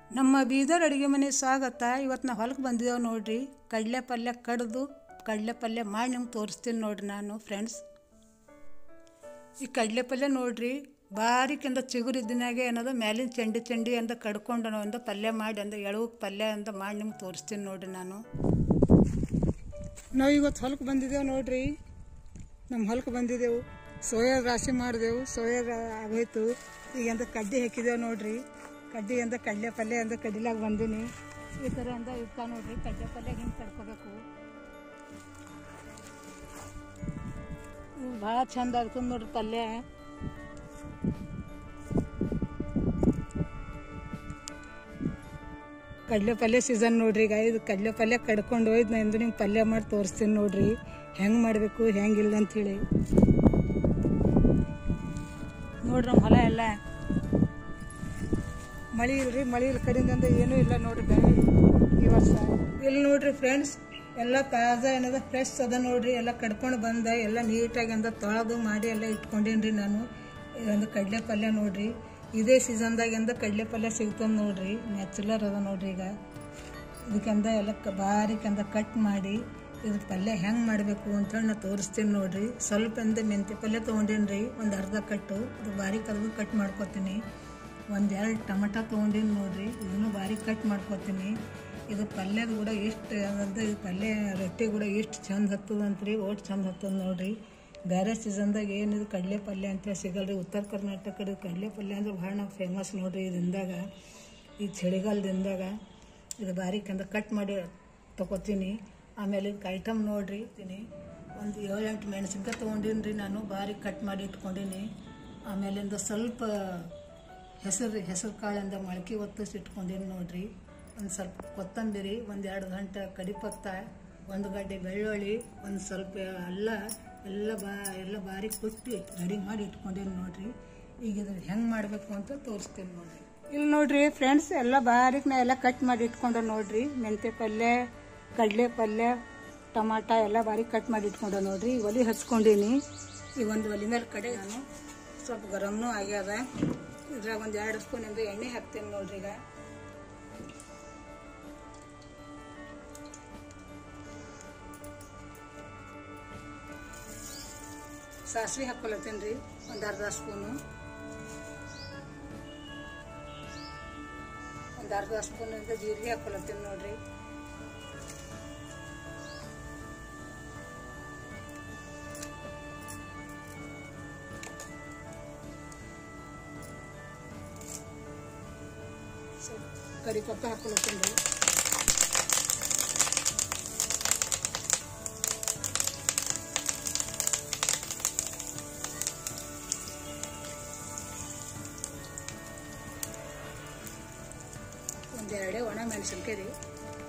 ನಮ್ಮ ಬೀದರ್ ಅಡುಗೆ ಮನೆ ಸ್ವಾಗತ ಇವತ್ತು ನಾವು ಹೊಲಕ್ಕೆ ಬಂದಿದ್ದೇವೆ ನೋಡ್ರಿ ಕಡಲೆ ಪಲ್ಯ ಕಡ್ದು ಕಡಲೆ ಪಲ್ಯ ಮಾಡಿ ನಿಮ್ಗೆ ತೋರಿಸ್ತೀನಿ ನೋಡ್ರಿ ನಾನು ಫ್ರೆಂಡ್ಸ್ ಈ ಕಡಲೆ ಪಲ್ಯ ನೋಡ್ರಿ ಬಾರಿಕಿಂದ ಚಿಗುರು ಇದ್ದಿನಾಗೆ ಏನದ ಮ್ಯಾಲಿನ ಚಂಡಿ ಚಂಡಿ ಅಂತ ಕಡ್ಕೊಂಡು ನಾವು ಅಂದ ಪಲ್ಯ ಮಾಡಿ ಅಂದ ಎಳವಕ್ಕೆ ಪಲ್ಯ ಅಂತ ಮಾಡಿ ನಿಮ್ಗೆ ತೋರಿಸ್ತೀನಿ ನೋಡ್ರಿ ನಾನು ನಾವು ಇವತ್ತು ಹೊಲಕ್ಕೆ ಬಂದಿದ್ದೇವೆ ನೋಡ್ರಿ ನಮ್ಮ ಹೊಲಕ್ಕೆ ಬಂದಿದ್ದೆವು ಸೋಯಾ ರಾಶಿ ಮಾಡಿದೆವು ಸೋಯಾ ರಾ- ಆಗೋಯ್ತು ಈಗ ಅಂತ ಕಡ್ಡಿ ಹಾಕಿದೆವು ನೋಡ್ರಿ ಕಡ್ಡಿ ಅಂತ ಕಡಲೆ ಪಲ್ಯ ಅಂತ ಕಡ್ಡಿಲಾಗ ಬಂದೀನಿ ಈ ಥರ ಅಂತ ಇರ್ತಾ ನೋಡ್ರಿ ಕಡಲೆ ಪಲ್ಯ ಹಿಂಗೆ ಕಡ್ಕೋಬೇಕು ಭಾಳ ಚಂದ ಆಗ್ತದೆ ನೋಡ್ರಿ ಪಲ್ಯ ಕಡಲೆ ಪಲ್ಯ ಸೀಸನ್ ನೋಡ್ರಿ ಈಗ ಇದು ಕಡಲೆ ಪಲ್ಯ ಕಡ್ಕೊಂಡು ಹೋಯ್ತು ನಾ ಇಂದು ನಿಮ್ಗೆ ಪಲ್ಯ ಮಾಡಿ ತೋರಿಸ್ತೀನಿ ನೋಡ್ರಿ ಹೆಂಗೆ ಮಾಡಬೇಕು ಹೆಂಗಿಲ್ಲ ಅಂಥೇಳಿ ನೋಡ್ರಿ ನಮ್ಮ ಹೊಲ ಎಲ್ಲ ಮಳೆ ಇಲ್ರಿ ಮಳೆ ಇಲ್ಲ ಕಡೆಯಿಂದ ಏನೂ ಇಲ್ಲ ನೋಡ್ರಿ ಬೆಳೆ ಈ ವರ್ಷ ಇಲ್ಲಿ ನೋಡ್ರಿ ಫ್ರೆಂಡ್ಸ್ ಎಲ್ಲ ತಾಜಾ ಏನದ ಫ್ರೆಶ್ ಅದ ನೋಡ್ರಿ ಎಲ್ಲ ಕಡ್ಕೊಂಡು ಬಂದ ಎಲ್ಲ ನೀಟಾಗಿ ಅಂದ ತೊಳೆದು ಮಾಡಿ ಎಲ್ಲ ಇಟ್ಕೊಂಡೇನ್ರಿ ನಾನು ಒಂದು ಕಡಲೆ ಪಲ್ಯ ನೋಡ್ರಿ ಇದೇ ಸೀಸನ್ದಾಗ ಅಂದ ಕಡಲೆ ಪಲ್ಯ ಸಿಗ್ತದೆ ನೋಡ್ರಿ ನ್ಯಾಚುರಲ್ ಅದ ನೋಡ್ರಿ ಈಗ ಇದಕ್ಕೆಂದ ಎಲ್ಲ ಕ ಬಾರಿಕಂದ ಕಟ್ ಮಾಡಿ ಇದ್ರ ಪಲ್ಯ ಹೆಂಗೆ ಮಾಡಬೇಕು ಅಂತೇಳಿ ನಾ ತೋರಿಸ್ತೀನಿ ನೋಡ್ರಿ ಸ್ವಲ್ಪ ಅಂದ ಮೆಂತ್ಯ ಪಲ್ಯ ತೊಗೊಂಡೀನಿ ರೀ ಒಂದು ಅರ್ಧ ಕಟ್ಟು ಇದು ಬಾರಿಕ್ ಅದನ್ನು ಕಟ್ ಮಾಡ್ಕೊತೀನಿ ಒಂದು ಎರಡು ಟಮಟ ತೊಗೊಂಡೀನಿ ನೋಡ್ರಿ ಇದನ್ನು ಬಾರಿಕ್ ಕಟ್ ಮಾಡ್ಕೊತೀನಿ ಇದು ಪಲ್ಯದ ಕೂಡ ಎಷ್ಟು ಅಂದ್ರೆ ಇದು ಪಲ್ಯ ರೊಟ್ಟಿ ಕೂಡ ಎಷ್ಟು ಚಂದ ಹತ್ತದ ಅಂತ್ರಿ ಓಟ್ ಚಂದ ಹತ್ತದ ನೋಡ್ರಿ ಬೇರೆ ಸೀಸನ್ದಾಗ ಏನಿದು ಕಡಲೆ ಪಲ್ಯ ಅಂತೇಳಿ ಸಿಗಲ್ರಿ ಉತ್ತರ ಕರ್ನಾಟಕ ಕಡೆ ಕಡಲೆ ಪಲ್ಯ ಅಂದ್ರೆ ಭಾಳ ನಾವು ಫೇಮಸ್ ನೋಡ್ರಿ ಇದರಿಂದಾಗ ಈ ಚಳಿಗಾಲದಿಂದಾಗ ಇದು ಬಾರೀಕ್ ಅಂತ ಕಟ್ ಮಾಡಿ ತೊಗೋತೀನಿ ಆಮೇಲೆ ಇದಕ್ಕೆ ಐಟಮ್ ನೋಡ್ರಿ ಇದ್ದೀನಿ ಒಂದು ಏಳೆಂಟು ಮೆಣಸಿನ್ಕಾಯಿ ತೊಗೊಂಡೀನಿ ರೀ ನಾನು ಬಾರೀಕ್ ಕಟ್ ಮಾಡಿ ಇಟ್ಕೊಂಡೀನಿ ಆಮೇಲಿಂದ ಸ್ವಲ್ಪ ಹೆಸರು ಹೆಸರು ಕಾಳಿಂದ ಮೊಳಕೆ ಒತ್ತಿಸಿ ಇಟ್ಕೊಂಡೀನಿ ನೋಡ್ರಿ ಒಂದು ಸ್ವಲ್ಪ ಕೊತ್ತಂಬರಿ ಒಂದು ಎರಡು ಗಂಟೆ ಕಡಿಪತ್ತ ಒಂದು ಗಡ್ಡೆ ಬೆಳ್ಳುಳ್ಳಿ ಒಂದು ಸ್ವಲ್ಪ ಅಲ್ಲ ಎಲ್ಲ ಬಾ ಎಲ್ಲ ಬಾರಿ ಕುಟ್ಟಿ ರೆಡಿ ಮಾಡಿ ಇಟ್ಕೊಂಡೀನಿ ನೋಡ್ರಿ ಈಗ ಇದು ಹೆಂಗೆ ಮಾಡಬೇಕು ಅಂತ ತೋರಿಸ್ತೀನಿ ನೋಡ್ರಿ ಇಲ್ಲಿ ನೋಡ್ರಿ ಫ್ರೆಂಡ್ಸ್ ಎಲ್ಲ ಬಾರಿಕ್ ನಾ ಎಲ್ಲ ಕಟ್ ಮಾಡಿ ಇಟ್ಕೊಂಡೆ ನೋಡ್ರಿ ಮೆಂತ್ಯ ಪಲ್ಯ ಕಡಲೆ ಪಲ್ಯ ಟಮಾಟ ಎಲ್ಲ ಬಾರಿಕ್ ಕಟ್ ಮಾಡಿ ಇಟ್ಕೊಂಡೆ ನೋಡ್ರಿ ಈ ಒಲಿ ಹಚ್ಕೊಂಡೀನಿ ಈ ಒಂದು ಒಲಿ ಮೇಲೆ ಕಡೆ ನಾನು ಸ್ವಲ್ಪ ಗರಮ್ನೂ ಆಗ್ಯದ ಇದ್ರಾಗ ಒಂದು ಎರಡು ಸ್ಪೂನಿಂದ ಎಣ್ಣೆ ಹಾಕ್ತೀನಿ ನೋಡ್ರಿ ಈಗ ಸಾಸಿವೆ ಹಾಕೊಳತ್ತೀನಿ ರೀ ಒಂದು ಅರ್ಧ ಸ್ಪೂನು ಒಂದು ಅರ್ಧ ಸ್ಪೂನಿಂದ ಜೀರಿಗೆ ಹಾಕೊಳತ್ತೀನಿ ನೋಡ್ರಿ ಸ್ವಲ್ಪ ಕರಿಪತ್ತ ಹಾಕೊಳತ್ತೀನಿ ರೀ ಒಂದೆರಡೇ ಒಣ ಮೆಣಸಿನ್ಕಾಯಿ ರೀ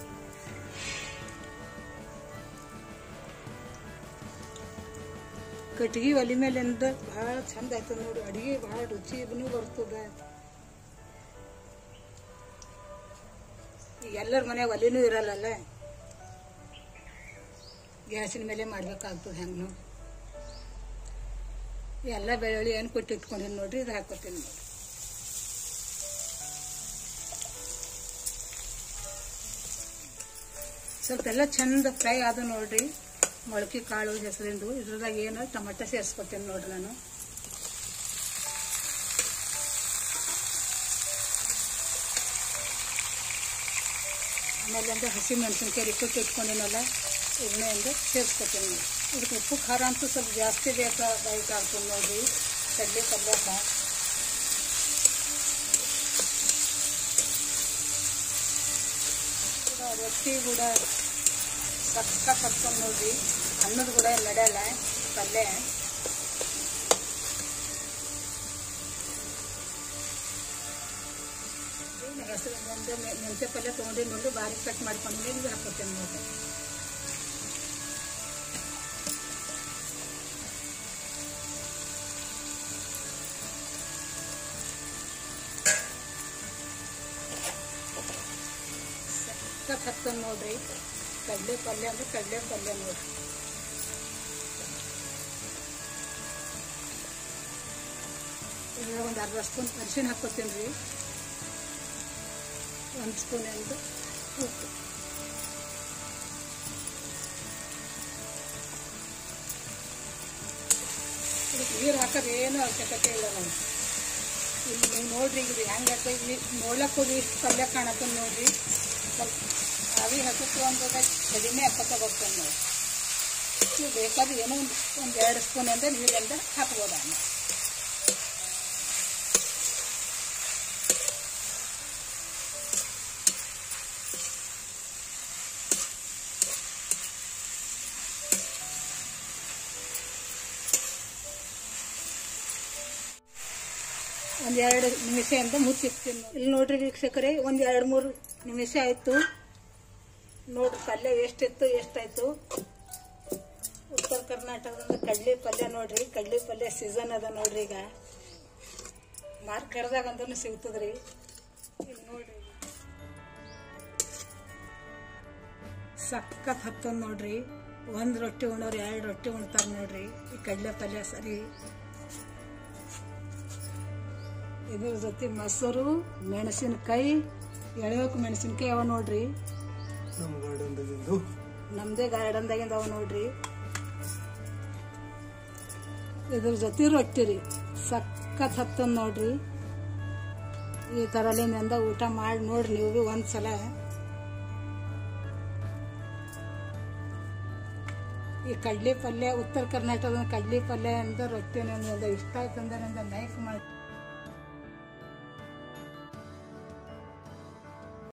ಕಟ್ಗಿ ಒಲಿ ಮೇಲಿಂದ ಭಾಳ ಚಂದ ಆಯ್ತದ ನೋಡಿ ಅಡಿಗೆ ಭಾಳ ರುಚಿ ಇದನ್ನು ಬರ್ತದ ಈಗ ಎಲ್ಲರ ಮನ್ಯಾಗ ಒಲಿನೂ ಇರಲ್ಲಲ್ಲ ಗ್ಯಾಸಿನ ಮೇಲೆ ಮಾಡ್ಬೇಕಾಗ್ತದೆ ಹೆಂಗೂ ಎಲ್ಲ ಬೆಳ್ಳುಳ್ಳಿ ಏನು ಕೊಟ್ಟು ಇಟ್ಕೊಂಡೀನಿ ನೋಡ್ರಿ ಇದು ಹಾಕೋತೀನಿ ನೋಡ್ರಿ ಸ್ವಲ್ಪ ಎಲ್ಲ ಚಂದ ಫ್ರೈ ಆದ ನೋಡ್ರಿ ಮೊಳಕೆ ಕಾಳು ಹೆಸರಿಂದು ಇದ್ರದಾಗ ಏನು ಟೊಮೆಟೊ ಸೇರಿಸ್ಕೊತೀನಿ ನೋಡ್ರಿ ನಾನು ಆಮೇಲೆ ಒಂದು ಹಸಿ ಮೆಣಸಿನ್ಕಾಯಿ ರಿಕ್ಕಿಟ್ಟು ಇಟ್ಕೊಂಡಿನಲ್ಲ ಇದನ್ನೇ ಒಂದು ಸೇರಿಸ್ಕೊತೀನಿ ನೋಡಿ ಇದಕ್ಕೆ ಉಪ್ಪು ಖಾರ ಅಂತೂ ಸ್ವಲ್ಪ ಜಾಸ್ತಿ ಬೇಕಾ ಬೇಕಾಗ್ತದೆ ನೋಡ್ರಿ ಕಡಲೆ ಪಲ್ಯಕ್ಕೆ ಕೂಡ ರೊಟ್ಟಿ ಕೂಡ ಸಕ್ಕ ಕಟ್ಕೊಂಡು ನೋಡ್ರಿ ಅನ್ನದ ಕೂಡ ನಡೆಯಲ್ಲ ಪಲ್ಯ ಹೆಸರು ಒಂದು ಮೆಂತ್ಯ ಪಲ್ಯ ತೊಗೊಂಡಿನಿ ನೋಡಿ ಬಾರಿ ಕಟ್ ಮಾಡ್ಕೊಂಡು ಇದು ಹಾಕೋತೇನೆ ನೋಡ್ರಿ ಸಖತ್ ಹತ್ತಂದು ನೋಡ್ರಿ ಕಡಲೆ ಪಲ್ಯ ಅಂದ್ರೆ ಕಡಲೆ ಪಲ್ಯ ನೋಡ್ರಿ ಇದ್ರಾಗ ಒಂದು ಅರ್ಧ ಸ್ಪೂನ್ ಅರಿಶಿಣ ಹಾಕೋತೀನಿ ರೀ ಒಂದು ಸ್ಪೂನ್ ಎಂದು ಉಪ್ಪು ಇದಕ್ಕೆ ನೀರು ಹಾಕೋದು ಏನೂ ಅವಶ್ಯಕತೆ ಇಲ್ಲ ನಾವು ಇಲ್ಲಿ ನೀವು ನೋಡ್ರಿ ಇದು ಹೆಂಗೆ ಇಲ್ಲಿ ನೋಡ್ಲಕ್ಕೆ ಹೋಗಿ ಇಷ್ಟು ಪಲ್ಯ ಕಾಣತ್ತೆ ನೋಡ್ರಿ ಸ್ವಲ್ಪ ಆವಿ ಹಾಕಕ್ಕೆ ಒಂದು ಕಡಿಮೆ ಹಾಕೋತ ಬರ್ತದೆ ನಾವು ನೀವು ಬೇಕಾದ್ರೆ ಏನೋ ಒಂದು ಒಂದು ಎರಡು ಸ್ಪೂನ್ ಅಂದ್ರೆ ನೀರಿಂದ ಹಾಕ್ಬೋದು ಅನ್ನ ಒಂದು ಎರಡು ನಿಮಿಷ ಅಂತ ಮುಚ್ಚಿರ್ತೀನಿ ಇಲ್ಲಿ ನೋಡ್ರಿ ವೀಕ್ಷಕರೇ ಒಂದು ಎರಡು ಮೂರು ನಿಮಿಷ ಆಯಿತು ನೋಡ್ರಿ ಪಲ್ಯ ಎಷ್ಟಿತ್ತು ಎಷ್ಟಾಯ್ತು ಉತ್ತರ ಕರ್ನಾಟಕದಿಂದ ಕಡ್ಲಿ ಪಲ್ಯ ನೋಡ್ರಿ ಕಡ್ಲಿ ಪಲ್ಯ ಸೀಸನ್ ಅದ ನೋಡ್ರಿ ಈಗ ಮಾರ್ಕೆಟ್ದಾಗ ಅಂದ್ರೂ ಸಿಗ್ತದ್ರಿ ಇಲ್ಲಿ ನೋಡ್ರಿ ಸಖತ್ ಹತ್ತದ ನೋಡ್ರಿ ಒಂದು ರೊಟ್ಟಿ ಉಣ್ಣೋರು ಎರಡು ರೊಟ್ಟಿ ಉಣ್ತಾರ ನೋಡ್ರಿ ಈ ಕಡ್ಲೆ ಪಲ್ಯ ಸರಿ ಇದ್ರ ಜೊತೆ ಮೊಸರು ಮೆಣಸಿನಕಾಯಿ ಎಳೆಯೋಕೆ ಮೆಣಸಿನಕಾಯಿ ಅವ ನೋಡ್ರಿ ನಮ್ಮ ಗಾರ್ಡನ್ದಾಗಿಂದು ನಮ್ದೇ ಗಾರ್ಡನ್ದಾಗಿಂದ ಅವ ನೋಡ್ರಿ ಇದ್ರ ಜೊತೆ ರೊಟ್ಟಿ ರೀ ಸಖತ್ ಹತ್ತದ ನೋಡ್ರಿ ಈ ಥರಲಿಂದ ಊಟ ಮಾಡಿ ನೋಡ್ರಿ ನೀವು ಭೀ ಒಂದ್ಸಲ ಈ ಕಡ್ಲಿ ಪಲ್ಯ ಉತ್ತರ ಕರ್ನಾಟಕದ ಕಡ್ಲಿ ಪಲ್ಯ ಅಂತ ರೊಟ್ಟಿ ನನಗೆ ಇಷ್ಟ ಆಯ್ತು ಅಂದ್ರೆ ಲೈಕ್ ಮಾಡಿ